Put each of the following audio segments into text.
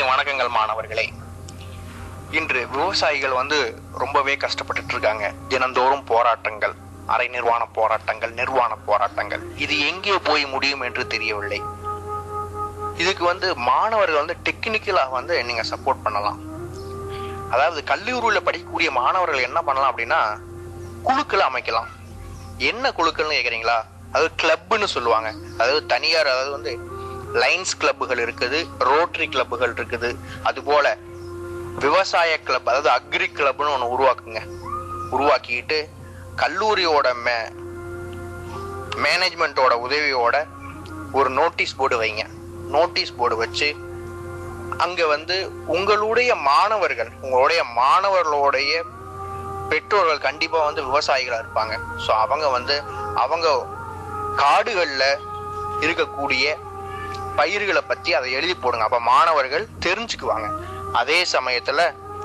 வணக்கங்கள் மாணவர்களே இன்று விவசாயிகள் வந்து ரொம்பவே கஷ்டப்பட்டுட்டு இருக்காங்க தினந்தோறும் போராட்டங்கள் அரை நிர்வாண போராட்டங்கள் நிர்வாண போராட்டங்கள் இது எங்கே போய் முடியும் என்று தெரியவில்லை இதுக்கு வந்து மாணவர்கள் வந்து டெக்னிக்கலா வந்து நீங்க சப்போர்ட் பண்ணலாம் அதாவது கல்லூரியில படிக்கக்கூடிய மாணவர்கள் என்ன பண்ணலாம் அப்படின்னா குழுக்களை அமைக்கலாம் என்ன குழுக்கள்னு கேக்குறீங்களா அதாவது கிளப்னு சொல்லுவாங்க அதாவது தனியார் அதாவது வந்து லைன்ஸ் கிளப்புகள் இருக்குது ரோட்டரி கிளப்புகள் இருக்குது அது போல விவசாய கிளப் அதாவது அக்ரி கிளப்னு ஒன்று உருவாக்குங்க உருவாக்கிட்டு கல்லூரியோட மே மேனேஜ்மெண்ட்டோட உதவியோட ஒரு நோட்டீஸ் போர்டு வைங்க நோட்டீஸ் போர்டு வச்சு அங்க வந்து உங்களுடைய மாணவர்கள் உங்களுடைய மாணவர்களுடைய பெற்றோர்கள் கண்டிப்பா வந்து விவசாயிகளா இருப்பாங்க ஸோ அவங்க வந்து அவங்க காடுகள்ல இருக்கக்கூடிய பயிர்களை பத்தி அதை எழுதி போடுங்க அப்ப மாணவர்கள் தெரிஞ்சுக்குவாங்க அதே சமயத்துல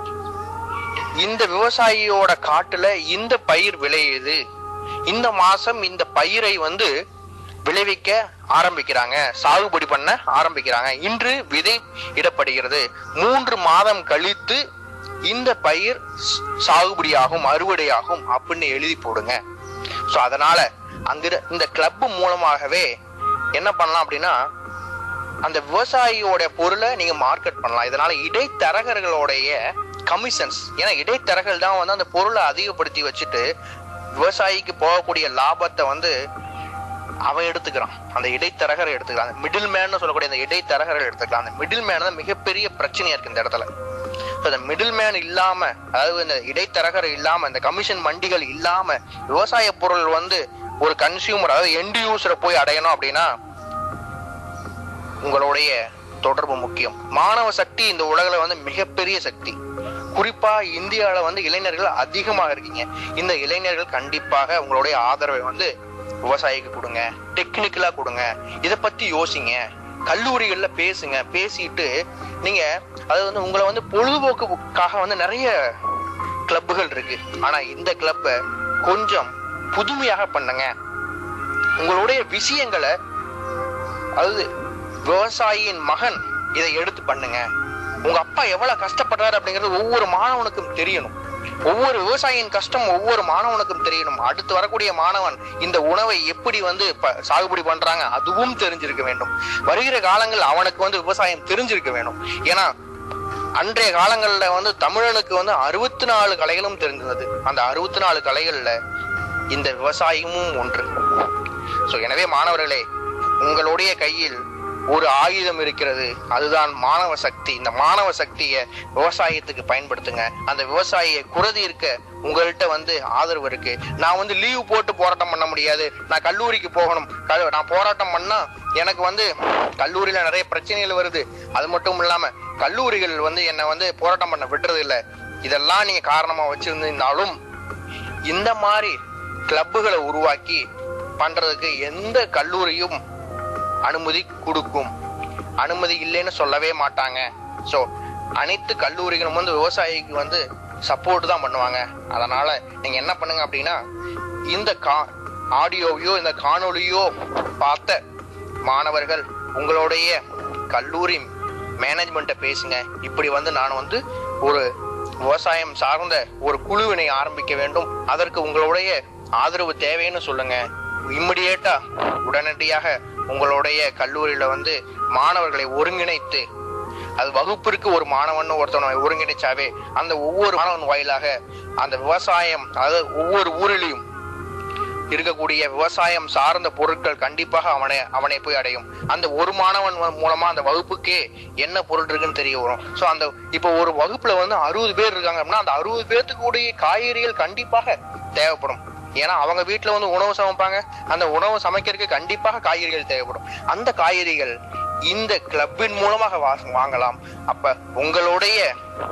இந்த விவசாயியோட காட்டுல இந்த பயிர் விளையுது இந்த மாசம் இந்த பயிரை வந்து விளைவிக்க ஆரம்பிக்கிறாங்க சாகுபடி பண்ண ஆரம்பிக்கிறாங்க இன்று விதை இடப்படுகிறது மூன்று மாதம் கழித்து இந்த பயிர் ஸ்- சாகுபடியாகும் அறுவடையாகும் அப்படின்னு எழுதி போடுங்க சோ அதனால அங்க இரு- இந்த கிளப் மூலமாகவே என்ன பண்ணலாம் அப்படின்னா அந்த விவசாயியோட பொருளை நீங்க மார்க்கெட் பண்ணலாம் இதனால இடைத்தரகர்களுடைய கமிஷன்ஸ் ஏன்னா இடைத்தரகர்கள் தான் வந்து அந்த பொருளை அதிகப்படுத்தி வச்சுட்டு விவசாயிக்கு போகக்கூடிய லாபத்தை வந்து அவன் எடுத்துக்கிறான் அந்த இடைத்தரகரை எடுத்துக்கிறான் அந்த மிடில் மேன் சொல்லக்கூடிய அந்த இடைத்தரகரை எடுத்துக்கலாம் அந்த மிடில் மேன் தான் மிகப்பெரிய பிரச்சனையா இருக்கு இந்த இடத்துல So, அந்த மிடில் மேன் இல்லாம அதாவது இந்த இடைத்தரகர் இல்லாம இந்த கமிஷன் மண்டிகள் இல்லாம விவசாய பொருள் வந்து ஒரு கன்சியூமர் அதாவது எண்ட் யூசரை போய் அடையணும் அப்படின்னா உங்களுடைய தொடர்பு முக்கியம் மாணவ சக்தி இந்த உலகில வந்து மிகப்பெரிய சக்தி குறிப்பா இந்தியால வந்து இளைஞர்கள் அதிகமாக இருக்கீங்க இந்த இளைஞர்கள் கண்டிப்பாக உங்களுடைய ஆதரவை வந்து விவசாயிக்கு கொடுங்க டெக்னிக்கலா கொடுங்க இத பத்தி யோசிங்க கல்லூரிகள்ல பேசுங்க பேசிட்டு நீங்க அது வந்து உங்களை வந்து பொழுதுபோக்குக்காக வந்து நிறைய கிளப்புகள் இருக்கு ஆனா இந்த கிளப்பை கொஞ்சம் புதுமையாக பண்ணுங்க உங்களுடைய விஷயங்களை அதாவது விவசாயியின் மகன் இதை எடுத்து பண்ணுங்க உங்க அப்பா எவ்வளவு கஷ்டப்படுறாரு அப்படிங்கிறது ஒவ்வொரு மாணவனுக்கும் தெரியணும் ஒவ்வொரு விவசாயியின் கஷ்டம் ஒவ்வொரு மாணவனுக்கும் தெரியணும் அடுத்து வரக்கூடிய மாணவன் இந்த உணவை எப்படி வந்து ப- சாகுபடி பண்றாங்க அதுவும் தெரிஞ்சிருக்க வேண்டும் வருகிற காலங்கள் அவனுக்கு வந்து விவசாயம் தெரிஞ்சிருக்க வேண்டும் ஏன்னா அன்றைய காலங்கள்ல வந்து தமிழனுக்கு வந்து அறுபத்தி நாலு கலைகளும் தெரிஞ்சிருந்தது அந்த அறுபத்தி நாலு கலைகள்ல இந்த விவசாயமும் ஒன்று சோ எனவே மாணவர்களே உங்களுடைய கையில் ஒரு ஆயுதம் இருக்கிறது அதுதான் மாணவ சக்தி இந்த மாணவ சக்தியை விவசாயத்துக்கு பயன்படுத்துங்க அந்த விவசாயியை குறதி இருக்க உங்கள்கிட்ட வந்து ஆதரவு இருக்கு நான் வந்து லீவ் போட்டு போராட்டம் பண்ண முடியாது நான் கல்லூரிக்கு போகணும் க- நான் போராட்டம் பண்ணா எனக்கு வந்து கல்லூரியில நிறைய பிரச்சனைகள் வருது அது மட்டும் இல்லாம கல்லூரிகள் வந்து என்னை வந்து போராட்டம் பண்ண விடுறது இல்ல இதெல்லாம் நீங்க காரணமா வச்சிருந்தாலும் இந்த மாதிரி கிளப்புகளை உருவாக்கி பண்றதுக்கு எந்த கல்லூரியும் அனுமதி கொடுக்கும் அனுமதி இல்லைன்னு சொல்லவே மாட்டாங்க ஸோ அனைத்து கல்லூரிகளும் வந்து விவசாயிக்கு வந்து சப்போர்ட் தான் பண்ணுவாங்க அதனால நீங்க என்ன பண்ணுங்க அப்படின்னா இந்த கா ஆடியோவையோ இந்த காணொளியோ பார்த்த மாணவர்கள் உங்களுடைய கல்லூரி மேனேஜ்மெண்ட்டை பேசுங்க இப்படி வந்து நான் வந்து ஒரு விவசாயம் சார்ந்த ஒரு குழுவினை ஆரம்பிக்க வேண்டும் அதற்கு உங்களுடைய ஆதரவு தேவைன்னு சொல்லுங்க இம்மிடியேட்டா உடனடியாக உங்களுடைய கல்லூரியில வந்து மாணவர்களை ஒருங்கிணைத்து அது வகுப்பிற்கு ஒரு மாணவன் ஒருத்தனை ஒருங்கிணைச்சாவே அந்த ஒவ்வொரு மாணவன் வாயிலாக அந்த விவசாயம் அதாவது ஒவ்வொரு ஊரிலையும் இருக்கக்கூடிய விவசாயம் சார்ந்த பொருட்கள் கண்டிப்பாக அவனை அவனை போய் அடையும் அந்த ஒரு மாணவன் வ- மூலமா அந்த வகுப்புக்கே என்ன பொருள் இருக்குன்னு தெரிய வரும் சோ அந்த இப்போ ஒரு வகுப்புல வந்து அறுபது பேர் இருக்காங்க அப்படின்னா அந்த அறுபது பேர்த்துக்கு கூடிய காய்கறிகள் கண்டிப்பாக தேவைப்படும் ஏன்னா அவங்க வீட்டுல வந்து உணவு சமைப்பாங்க அந்த உணவு சமைக்கிறதுக்கு கண்டிப்பாக காய்கறிகள் தேவைப்படும் அந்த காய்கறிகள் இந்த கிளப்பின் மூலமாக வா- வாங்கலாம் அப்ப உங்களுடைய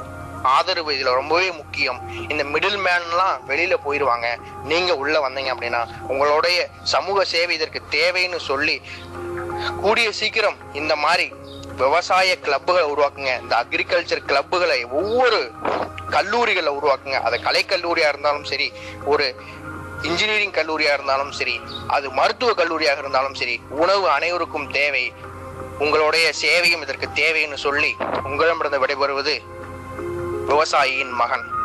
ஆதரவு இதுல ரொம்பவே முக்கியம் இந்த மிடில் மேன்லாம் வெளியில போயிருவாங்க நீங்க உள்ள வந்தீங்க அப்படின்னா உங்களுடைய சமூக சேவை இதற்கு தேவைன்னு சொல்லி கூடிய சீக்கிரம் இந்த மாதிரி விவசாய கிளப்புகளை உருவாக்குங்க இந்த அக்ரிகல்ச்சர் கிளப்புகளை ஒவ்வொரு கல்லூரிகளை உருவாக்குங்க அது கலைக்கல்லூரியா இருந்தாலும் சரி ஒரு இன்ஜினியரிங் கல்லூரியா இருந்தாலும் சரி அது மருத்துவ கல்லூரியாக இருந்தாலும் சரி உணவு அனைவருக்கும் தேவை உங்களுடைய சேவையும் இதற்கு தேவைன்னு சொல்லி உங்களிடமிருந்து விடைபெறுவது விவசாயியின் மகன்